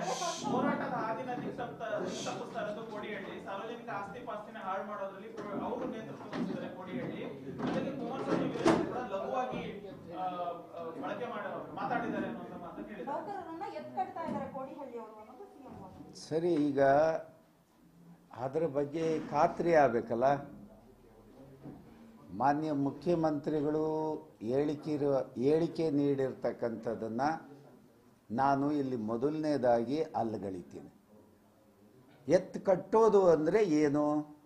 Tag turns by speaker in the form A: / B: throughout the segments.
A: ಹೋರಾಟದ ಹಾದಿನ ದಿಕ್ತಪ್ಪ ತಪ್ಪಿಸ್ತಾ ಇರೋದು ಕೋಡಿಹಳ್ಳಿ ಸಾರ್ವಜನಿಕ ಆಸ್ತಿ ಪಾಸ್ತಿನ ಹಾಳು ಮಾಡೋದ್ರಲ್ಲಿ ಅವರು ನೇತೃತ್ವ ವಹಿಸಿದ್ದಾರೆ ಕೋಡಿಹಳ್ಳಿ ಜೊತೆಗೆ ಕುಮಾರಸ್ವಾಮಿ ವಿರುದ್ಧ ಕೂಡ ಲಘುವಾಗಿ ಆ, ಆ, ಬಳಕೆ ಮಾಡ ಮಾತಾಡಿದ್ದಾರೆ ಅನ್ನುವಂತ ಮಾತನ್ನು ಹೇಳಿದ್ದಾರೆ
B: ನೌಕರರನ್ನ ಎತ್ಕಡ್ತಾ ಇದ್ದಾರೆ ಕೋಡಿಹಳ್ಳಿ ಅವರು ಅನ್ನೋದು ಸಿಎಂ ವಾದ
C: ಸರಿ ಈಗ ಅದರ ಬಗ್ಗೆ ಖಾತ್ರಿ ಆಗಬೇಕಲ್ಲ ಮಾನ್ಯ ಮುಖ್ಯಮಂತ್ರಿಗಳು ಹೇಳಿಕಿರುವ ಹೇಳಿಕೆ ನೀಡಿರ್ತಕ್ಕಂಥದ್ದನ್ನು ನಾನು ಇಲ್ಲಿ ಮೊದಲನೇದಾಗಿ ಅಲ್ಲಗಳಿತೀನಿ ಎತ್ತು ಕಟ್ಟೋದು ಅಂದರೆ ಏನು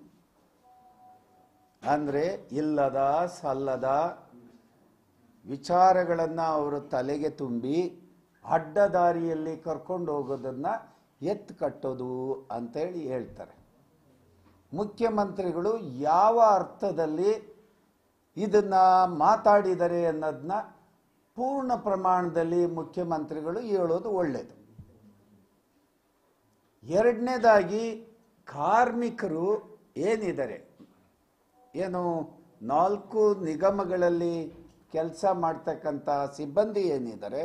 C: ಅಂದರೆ ಇಲ್ಲದ ಸಲ್ಲದ ವಿಚಾರಗಳನ್ನು ಅವರು ತಲೆಗೆ ತುಂಬಿ ಅಡ್ಡದಾರಿಯಲ್ಲಿ ಕರ್ಕೊಂಡು ಹೋಗೋದನ್ನು ಎತ್ತು ಕಟ್ಟೋದು ಅಂತೇಳಿ ಹೇಳ್ತಾರೆ ಮುಖ್ಯಮಂತ್ರಿಗಳು ಯಾವ ಅರ್ಥದಲ್ಲಿ ಇದನ್ನ ಮಾತಾಡಿದರೆ ಅನ್ನೋದನ್ನ ಪೂರ್ಣ ಪ್ರಮಾಣದಲ್ಲಿ ಮುಖ್ಯಮಂತ್ರಿಗಳು ಹೇಳೋದು ಒಳ್ಳೆಯದು ಎರಡನೇದಾಗಿ ಕಾರ್ಮಿಕರು ಏನಿದ್ದಾರೆ ಏನು ನಾಲ್ಕು ನಿಗಮಗಳಲ್ಲಿ ಕೆಲಸ ಮಾಡ್ತಕ್ಕಂಥ ಸಿಬ್ಬಂದಿ ಏನಿದ್ದಾರೆ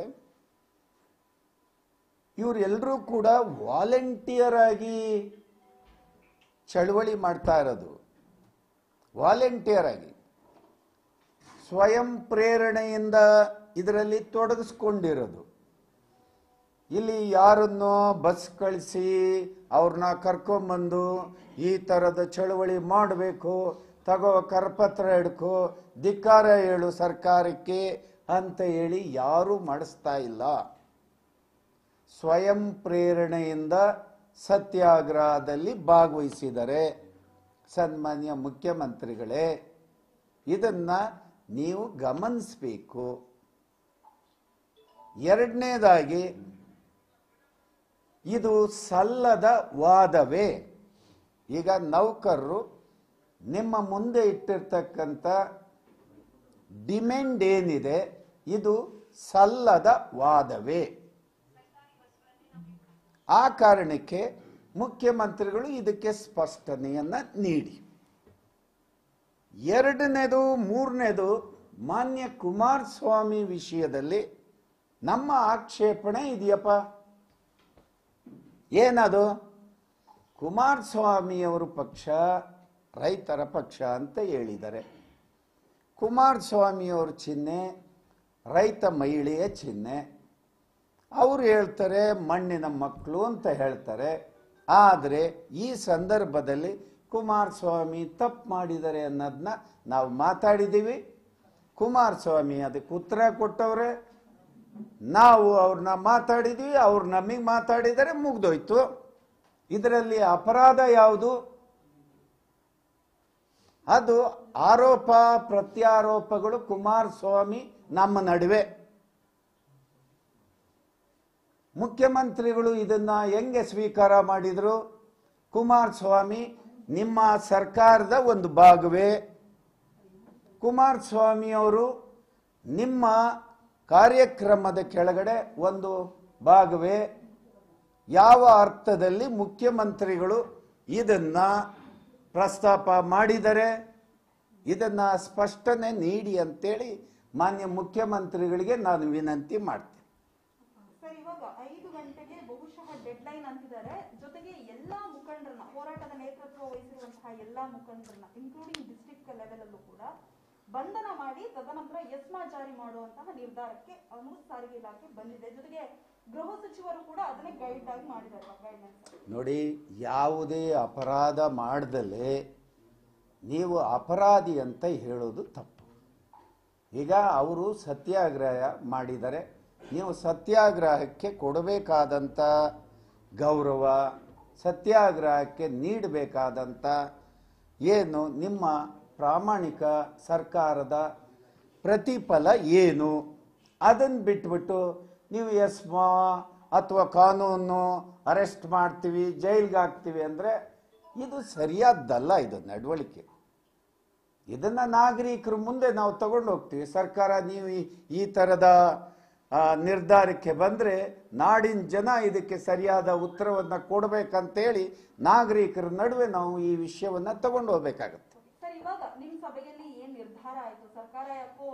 C: ಇವರೆಲ್ಲರೂ ಕೂಡ ವಾಲಂಟಿಯರ್ ಆಗಿ ಚಳವಳಿ ಮಾಡ್ತಾ ಇರೋದು ವಾಲಂಟಿಯರ್ ಆಗಿ ಸ್ವಯಂ ಪ್ರೇರಣೆಯಿಂದ ಇದರಲ್ಲಿ ತೊಡಗಿಸ್ಕೊಂಡಿರೋದು ಇಲ್ಲಿ ಯಾರನ್ನೋ ಬಸ್ ಕಳಿಸಿ ಅವ್ರನ್ನ ಕರ್ಕೊಂಬಂದು ಈ ಥರದ ಚಳವಳಿ ಮಾಡಬೇಕು ತಗೋ ಕರಪತ್ರ ಹಿಡ್ಕೋ ಧಿಕ್ಕಾರ ಹೇಳು ಸರ್ಕಾರಕ್ಕೆ ಅಂತ ಹೇಳಿ ಯಾರೂ ಮಾಡಿಸ್ತಾ ಇಲ್ಲ ಸ್ವಯಂ ಪ್ರೇರಣೆಯಿಂದ ಸತ್ಯಾಗ್ರಹದಲ್ಲಿ ಭಾಗವಹಿಸಿದರೆ ಸನ್ಮಾನ್ಯ ಮುಖ್ಯಮಂತ್ರಿಗಳೇ ಇದನ್ನ ನೀವು ಗಮನಿಸಬೇಕು ಎರಡನೇದಾಗಿ ಇದು ಸಲ್ಲದ ವಾದವೇ ಈಗ ನೌಕರರು ನಿಮ್ಮ ಮುಂದೆ ಇಟ್ಟಿರ್ತಕ್ಕಂಥ ಡಿಮ್ಯಾಂಡ್ ಏನಿದೆ ಇದು ಸಲ್ಲದ ವಾದವೇ ಆ ಕಾರಣಕ್ಕೆ ಮುಖ್ಯಮಂತ್ರಿಗಳು ಇದಕ್ಕೆ ಸ್ಪಷ್ಟನೆಯನ್ನ ನೀಡಿ ಎರಡನೇದು ಮೂರನೇದು ಮಾನ್ಯ ಕುಮಾರಸ್ವಾಮಿ ವಿಷಯದಲ್ಲಿ ನಮ್ಮ ಆಕ್ಷೇಪಣೆ ಇದೆಯಪ್ಪ ಏನದು ಕುಮಾರಸ್ವಾಮಿಯವರು ಪಕ್ಷ ರೈತರ ಪಕ್ಷ ಅಂತ ಹೇಳಿದ್ದಾರೆ ಕುಮಾರಸ್ವಾಮಿಯವ್ರ ಚಿಹ್ನೆ ರೈತ ಮಹಿಳೆಯ ಚಿಹ್ನೆ ಅವರು ಹೇಳ್ತಾರೆ ಮಣ್ಣಿನ ಮಕ್ಕಳು ಅಂತ ಹೇಳ್ತಾರೆ ಆದರೆ ಈ ಸಂದರ್ಭದಲ್ಲಿ ಕುಮಾರಸ್ವಾಮಿ ತಪ್ಪು ಮಾಡಿದ್ದಾರೆ ಅನ್ನೋದನ್ನ ನಾವು ಮಾತಾಡಿದ್ದೀವಿ ಕುಮಾರಸ್ವಾಮಿ ಅದಕ್ಕೆ ಉತ್ತರ ಕೊಟ್ಟವ್ರೆ ನಾವು ಅವ್ರನ್ನ ಮಾತಾಡಿದ್ವಿ ಅವ್ರು ನಮಗೆ ಮಾತಾಡಿದರೆ ಮುಗ್ದೋಯ್ತು ಇದರಲ್ಲಿ ಅಪರಾಧ ಯಾವುದು ಅದು ಆರೋಪ ಪ್ರತ್ಯಾರೋಪಗಳು ಕುಮಾರಸ್ವಾಮಿ ನಮ್ಮ ನಡುವೆ ಮುಖ್ಯಮಂತ್ರಿಗಳು ಇದನ್ನ ಹೆಂಗೆ ಸ್ವೀಕಾರ ಮಾಡಿದ್ರು ಕುಮಾರಸ್ವಾಮಿ ನಿಮ್ಮ ಸರ್ಕಾರದ ಒಂದು ಭಾಗವೇ ಕುಮಾರಸ್ವಾಮಿ ಅವರು ನಿಮ್ಮ ಕಾರ್ಯಕ್ರಮದ ಕೆಳಗಡೆ ಒಂದು ಭಾಗವೇ ಯಾವ ಅರ್ಥದಲ್ಲಿ ಮುಖ್ಯಮಂತ್ರಿಗಳು ಇದನ್ನ ಪ್ರಸ್ತಾಪ ಮಾಡಿದರೆ ಇದನ್ನ ಸ್ಪಷ್ಟನೆ ನೀಡಿ ಅಂತೇಳಿ ಮಾನ್ಯ ಮುಖ್ಯಮಂತ್ರಿಗಳಿಗೆ ನಾನು ವಿನಂತಿ ಮಾಡ್ತೀನಿ
B: ಸರ್ ಇವಾಗ ಐದು ಗಂಟೆಗೆ ಬಹುಶಃ ಡೆಡ್ ಲೈನ್ ಅಂತಿದ್ದಾರೆ ಜೊತೆಗೆ ಎಲ್ಲಾ ಮುಖಂಡರನ್ನ ಹೋರಾಟದ ನೇತೃತ್ವ ವಹಿಸಿರುವಂತಹ ಎಲ್ಲಾ ಮುಖಂಡರನ್ನ ಇನ್ಕ್ಲೂಡಿಂಗ್ ಡಿಸ್ಟ್ರಿಕ್ಟ್ ಲೆವೆಲ್ ಅಲ್ಲೂ ಕೂಡ ಬಂಧನ ಮಾಡಿ ತದನಂತರ ಎಸ್ಮಾ ಜಾರಿ ಮಾಡುವಂತಹ ನಿರ್ಧಾರಕ್ಕೆ ಅವನು ಸಾರಿಗೆ ಇಲಾಖೆ ಬಂದಿದೆ ಜೊತೆಗೆ ಗೃಹ ಸಚಿವರು ಕೂಡ ಅದನ್ನೇ ಗೈಡ್ ಆಗಿ ಮಾಡಿದ್ದಾರೆ ಗೈಡ್ಲೈನ್ಸ್
C: ನೋಡಿ ಯಾವುದೇ ಅಪರಾಧ ಮಾಡ್ದಲೇ ನೀವು ಅಪರಾಧಿ ಅಂತ ಹೇಳೋದು ತಪ್ಪು ಈಗ ಅವರು ಸತ್ಯಾಗ್ರಹ ಮಾಡಿದ್ದಾರೆ ನೀವು ಸತ್ಯಾಗ್ರಹಕ್ಕೆ ಕೊಡಬೇಕಾದಂಥ ಗೌರವ ಸತ್ಯಾಗ್ರಹಕ್ಕೆ ನೀಡಬೇಕಾದಂಥ ಏನು ನಿಮ್ಮ ಪ್ರಾಮಾಣಿಕ ಸರ್ಕಾರದ ಪ್ರತಿಫಲ ಏನು ಅದನ್ನು ಬಿಟ್ಬಿಟ್ಟು ನೀವು ಎಸ್ಮಾ ಅಥವಾ ಕಾನೂನು ಅರೆಸ್ಟ್ ಮಾಡ್ತೀವಿ ಜೈಲ್ಗೆ ಹಾಕ್ತೀವಿ ಅಂದರೆ ಇದು ಸರಿಯಾದ್ದಲ್ಲ ಇದು ನಡವಳಿಕೆ ಇದನ್ನ ನಾಗರಿಕರು ಮುಂದೆ ನಾವು ತಗೊಂಡು ಹೋಗ್ತೀವಿ ಸರ್ಕಾರ ನೀವು ಈ- ಈ ಥರದ ಆ, ನಿರ್ಧಾರಕ್ಕೆ ಬಂದರೆ ನಾಡಿನ ಜನ ಇದಕ್ಕೆ ಸರಿಯಾದ ಉತ್ತರವನ್ನು ಕೊಡಬೇಕಂತೇಳಿ ನಾಗರಿಕರ ನಡುವೆ ನಾವು ಈ ವಿಷಯವನ್ನು ತಗೊಂಡು ಹೋಗ್ಬೇಕಾಗತ್ತೆ
B: ಸರ್ ಇವಾಗ ನಿಮ್ ಸಭೆಯಲ್ಲಿ ಏನ್ ನಿರ್ಧಾರ ಆಯ್ತು ಸರ್ಕಾರ ಯಾಕೋ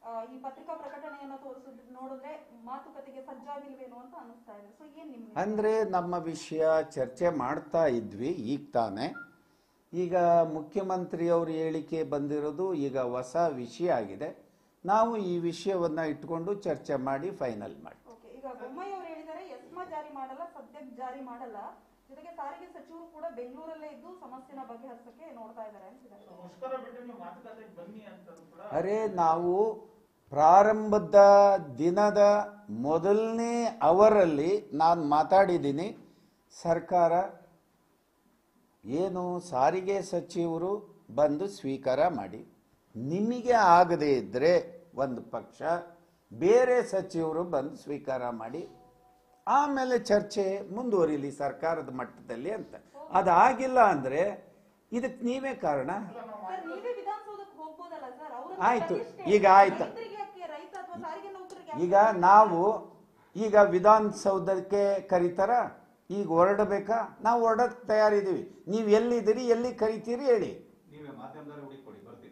B: ಆ, ಈ ಪತ್ರಿಕಾ ಪ್ರಕಟಣೆಯನ್ನ ತೋರಿಸಿದ್ ನೋಡಿದ್ರೆ ಮಾತುಕತೆಗೆ ಸಜ್ಜಾಗಿಲ್ವೇನೋ ಅಂತ ಅನಿಸ್ತಾ ಇದೆ ಸೊ ಏನ್ ನಿಮ್
C: ಅಂದರೆ ನಮ್ಮ ವಿಷಯ ಚರ್ಚೆ ಮಾಡ್ತಾ ಇದ್ವಿ ಈಗ ತಾನೇ ಈಗ ಮುಖ್ಯಮಂತ್ರಿಯವ್ರ ಹೇಳಿಕೆ ಬಂದಿರೋದು ಈಗ ಹೊಸ ವಿಷಯ ಆಗಿದೆ ನಾವು ಈ ವಿಷಯವನ್ನ ಇಟ್ಕೊಂಡು ಚರ್ಚೆ ಮಾಡಿ ಫೈನಲ್ ಮಾಡಿ
B: ಓಕೆ ಈಗ ಬೊಮ್ಮಾಯಿ ಅವರು ಹೇಳಿದ್ದಾರೆ ಎಸ್ಮಾ ಜಾರಿ ಮಾಡಲ್ಲ ಸದ್ಯಕ್ಕೆ ಜಾರಿ ಮಾಡಲ್ಲ ಜೊತೆಗೆ ಸಾರಿಗೆ ಸಚಿವರು ಕೂಡ ಬೆಂಗಳೂರಲ್ಲೇ ಇದ್ದು ಸಮಸ್ಯೆನ ಬಗೆಹರಿಸಕ್ಕೆ ನೋಡ್ತಾ ಇದ್ದಾರೆ ಅಂತಿದ್ದಾರೆ
A: ಮುಷ್ಕರ ಬಿಟ್ಟು ನೀವು ಮಾತುಕತೆಗೆ ಬನ್ನಿ ಅಂತ ಕೂಡ
C: ಅರೆ ನಾವು ಪ್ರಾರಂಭದ ದಿನದ ಮೊದಲನೇ ಅವರಲ್ಲಿ ನಾನು ಮಾತಾಡಿದ್ದೀನಿ ಸರ್ಕಾರ ಏನು ಸಾರಿಗೆ ಸಚಿವರು ಬಂದು ಸ್ವೀಕಾರ ಮಾಡಿ ನಿಮಗೆ ಆಗದೇ ಇದ್ದರೆ ಒಂದು ಪಕ್ಷ ಬೇರೆ ಸಚಿವರು ಬಂದು ಸ್ವೀಕಾರ ಮಾಡಿ ಆಮೇಲೆ ಚರ್ಚೆ ಮುಂದುವರಿಲಿ ಸರ್ಕಾರದ ಮಟ್ಟದಲ್ಲಿ ಅಂತ ಅದಾಗಿಲ್ಲ ಅಂದರೆ ಇದಕ್ಕೆ ನೀವೇ ಕಾರಣ
B: ಸರ್ ನೀವೇ ವಿಧಾನಸೌಧಕ್ಕೆ ಹೋಗ್ಬೋದಲ್ಲ ಸರ್ ಅವ್ರ
C: ಆಯ್ತು.
B: ಪ್ರತಿಷ್ಠೆ
C: ಈಗ ಆಯ್ತು.
B: ರೈತರಿಗೆ ಯಾಕೆ ರೈತ ಅಥವಾ ಸಾರಿಗೆ ನೌಕರರಿಗೆ
C: ಈಗ ನಾವು ಈಗ ವಿಧಾನಸೌಧಕ್ಕೆ ಕರೀತಾರ ಈಗ ಹೊರಡಬೇಕಾ ನಾವು ಹೊರಡಕ್ ತಯಾರಿದ್ದೀವಿ ನೀವು ಎಲ್ಲಿದ್ದೀರಿ ಎಲ್ಲಿ ಕರಿತೀರಿ ಹೇಳಿ
D: ನೀವೇ ಮಾಧ್ಯಮದವ್ರಿಗೆ ಹುಡುಕೊಡಿ ಬರ್ತೀನಿ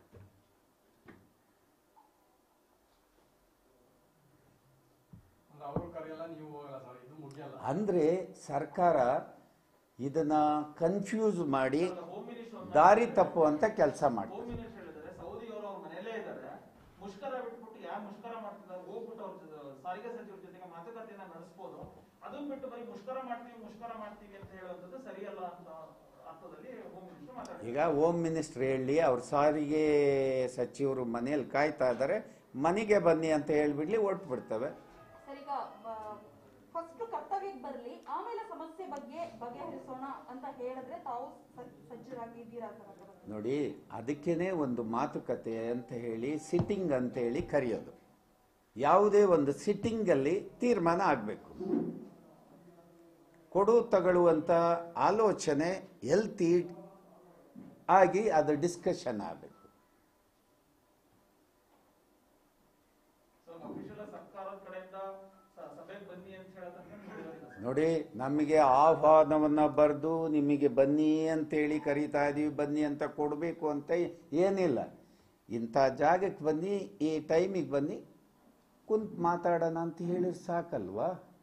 E: ಅಂದ್ರೆ ಅವರು ಕರೆಯಲ್ಲ ನೀವು ಹೋಗಲ್ಲ ಸರ್ ಇದು ಮುಗಿಯಲ್ಲ
C: ಅಂದ್ರೆ ಸರ್ಕಾರ ಇದನ್ನ ಕನ್ಫ್ಯೂಸ್ ಮಾಡಿ
A: ಹೋಮ್ ಮಿನಿಸ್ಟರ್
C: ದಾರಿ ತಪ್ಪುವಂತ ಕೆಲಸ ಮಾಡಿ
A: ಹೋಮ್ ಮಿನಿಸ್ಟರ್ ಹೇಳಿದ್ದಾರೆ ಸೌದಿ ಅವರು ಅವ್ರ ಮನೆಯಲ್ಲೇ ಇದ್ದಾರೆ ಮುಷ್ಕರ ಬಿಟ್ಬಿಟ್ಟು ಯಾರು ಮುಷ್ಕರ ಮಾಡ್ತಿದ್ದಾರೆ ಹೋಗ್ಬಿಟ್ಟು ಅವ್ರ ಜೊತೆ- ಸಾರಿಗೆ ಸಚಿವರ ಜೊತೆಗೆ ಮಾತುಕತೆಯನ್ನ ನಡೆಸ್ಬೋದು ಅದನ್ನ ಬಿಟ್ಟು ಬರೀ ಮುಷ್ಕರ ಮಾಡ್ತೀವಿ ಮುಷ್ಕರ ಮಾಡ್ತೀವಿ ಅಂತ ಹೇಳುವಂಥದ್ದು ಸರಿಯಲ್ಲ ಅಂತ ಅರ್ಥದಲ್ಲಿ ಹೋಮ್ ಮಿನಿಸ್ಟರ್ ಮಾತಾಡಿದ್ದಾರೆ
C: ಈಗ ಹೋಮ್ ಮಿನಿಸ್ಟರ್ ಹೇಳಿ ಅವ್ರ ಸಾರಿಗೆ ಸಚಿವರು ಮನೆಯಲ್ಲಿ ಕಾಯ್ತಾ ಇದ್ದಾರೆ ಮನೆಗೆ ಬನ್ನಿ ಅಂತ ಹೇಳ್ಬಿಡ್ಲಿ ಹೊರ್ಟು ಬಿಡ್ತವೆ
B: ಸರ್ ಈಗ ಫಸ್ಟ್ ಕರ್ತವ್ಯಕ್ಕೆ ಬರಲಿ ಆಮೇಲೆ ಸಮಸ್ಯೆ ಬಗ್ಗೆ ಬಗೆಹರಿಸೋಣ ಅಂತ ಹೇಳಿದ್ರೆ ತಾವು ಸ- ಸಜ್ಜರಾಗಿದ್ದೀರಾ ಸರ್ ಅದರ ಬಗ್ಗೆ?
C: ನೋಡಿ ಅದಕ್ಕೇನೆ ಒಂದು ಮಾತುಕತೆ ಅಂತ ಹೇಳಿ ಸಿಟ್ಟಿಂಗ್ ಅಂತ ಹೇಳಿ ಕರೆಯೋದು ಯಾವುದೇ ಒಂದು ಸಿಟ್ಟಿಂಗಲ್ಲಿ ತೀರ್ಮಾನ ಆಗಬೇಕು ಕೊಡು ತಗೊಳ್ಳುವಂಥ ಆಲೋಚನೆ ಹೆಲ್ತಿ ಆಗಿ ಅದು ಡಿಸ್ಕಷನ್ ಆಗಬೇಕು
A: ಸೊ ಅಫಿಷಿಯಲ್ ಸರ್ಕಾರದ ಕಡೆಯಿಂದ ಸ- ಸಭೆಗೆ ಬನ್ನಿ ಅಂತ ಹೇಳತಂತ ಹೇಳಿದ್ದಾರೆ
C: ನೋಡಿ ನಮಗೆ ಆಹ್ವಾನವನ್ನ ಬರೆದು ನಿಮಗೆ ಬನ್ನಿ ಅಂತೇಳಿ ಕರೀತಾ ಇದೀವಿ ಬನ್ನಿ ಅಂತ ಕೊಡಬೇಕು ಅಂತ ಏನಿಲ್ಲ ಇಂಥ ಜಾಗಕ್ಕೆ ಬನ್ನಿ ಈ ಟೈಮಿಗೆ ಬನ್ನಿ ಕುಂತ್ ಮಾತಾಡೋಣ ಅಂತ ಹೇಳಿದ್ರೆ ಸಾಕಲ್ವಾ